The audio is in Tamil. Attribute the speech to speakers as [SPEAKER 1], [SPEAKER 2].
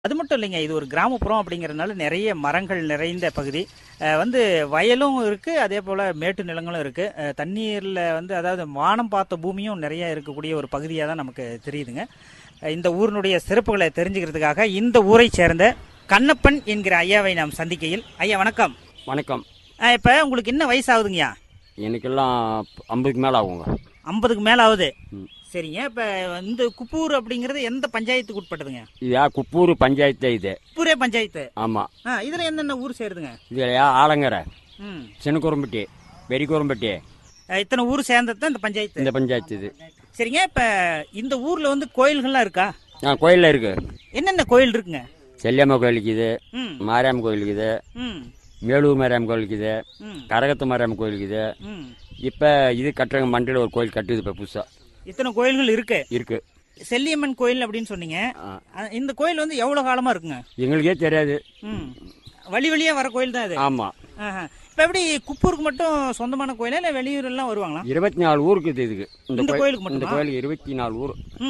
[SPEAKER 1] அது மட்டும் இல்லைங்க இது ஒரு கிராமப்புறம் அப்படிங்கறதுனால நிறைய மரங்கள் நிறைந்த பகுதி அஹ் வந்து வயலும் இருக்கு அதே போல மேட்டு நிலங்களும் இருக்கு அஹ் தண்ணீர்ல வந்து அதாவது வானம் பார்த்த பூமியும் நிறைய இருக்கக்கூடிய ஒரு பகுதியாக தான் நமக்கு தெரியுதுங்க அஹ் இந்த ஊரினுடைய சிறப்புகளை தெரிஞ்சுக்கிறதுக்காக இந்த ஊரை சேர்ந்த கண்ணப்பன் என்கிற ஐயாவை நாம் சந்திக்கையில் ஐயா வணக்கம்
[SPEAKER 2] வணக்கம்
[SPEAKER 1] அஹ் இப்ப உங்களுக்கு என்ன வயசு ஆகுதுங்கய்யா
[SPEAKER 2] எனக்கெல்லாம் ஐம்பதுக்கு மேலே ஆகுங்க
[SPEAKER 1] ஐம்பதுக்கு மேல ஆகுது
[SPEAKER 2] ம்.
[SPEAKER 1] சரிங்க இப்ப இந்த குப்பூர் அப்படிங்கிறது எந்த பஞ்சாயத்துக்கு உட்பட்டதுங்க
[SPEAKER 2] இதா குப்பூர் பஞ்சாயத்து இது
[SPEAKER 1] குப்பூரே பஞ்சாயத்து
[SPEAKER 2] ஆமாம்
[SPEAKER 1] ஆ, இதுல என்னென்ன ஊர் சேருதுங்க
[SPEAKER 2] இதுலையா ஆலங்கரை
[SPEAKER 1] ம்
[SPEAKER 2] சின்னக்குரம்பட்டி பெரியக்குரம்பட்டி
[SPEAKER 1] அஹ் இத்தனை ஊர் சேர்ந்தது தான் இந்த பஞ்சாயத்து
[SPEAKER 2] இந்த பஞ்சாயத்து இது
[SPEAKER 1] சரிங்க இப்ப இந்த ஊர்ல வந்து கோயில்கள்லாம் இருக்கா
[SPEAKER 2] ஆ கோயிலில் இருக்கு
[SPEAKER 1] என்னென்ன கோயில் இருக்குங்க
[SPEAKER 2] செல்லியம்மா கோயிலுக்கு இது
[SPEAKER 1] ம்
[SPEAKER 2] மாரியாம்மன் கோயிலுக்கு இது
[SPEAKER 1] ம்
[SPEAKER 2] மேலூர் மாரியாம்மன் கோயிலுக்கு இது
[SPEAKER 1] ம்
[SPEAKER 2] கரகத்து மாரியாம்மன் கோயிலுக்கு இது
[SPEAKER 1] ம்
[SPEAKER 2] இப்போ இது கட்டுறாங்க மண்டியில் ஒரு கோயில் கட்டுது இப்போ புதுசாக
[SPEAKER 1] இத்தனை கோயில்கள் இருக்கு
[SPEAKER 2] இருக்கு
[SPEAKER 1] செல்லியம்மன் கோயில் அப்படின்னு சொன்னீங்க
[SPEAKER 2] ஆ.
[SPEAKER 1] அஹ் இந்த கோயில் வந்து எவ்வளவு காலமா இருக்குங்க
[SPEAKER 2] எங்களுக்கே தெரியாது
[SPEAKER 1] ம் வழி வழியா வர கோயில் தான் இது
[SPEAKER 2] ஆமாம்
[SPEAKER 1] ஆஹா. இப்ப எப்படி குப்பூருக்கு மட்டும் சொந்தமான கோயிலா இல்ல வெளியூர் எல்லாம் வருவாங்களா
[SPEAKER 2] இருபத்தி நாலு ஊருக்கு இது இதுக்கு
[SPEAKER 1] இந்த
[SPEAKER 2] கோயில்-
[SPEAKER 1] கோயிலுக்கு
[SPEAKER 2] இந்த
[SPEAKER 1] மட்டுமா?
[SPEAKER 2] கோயிலுக்கு இருபத்தி நாலு ஊர்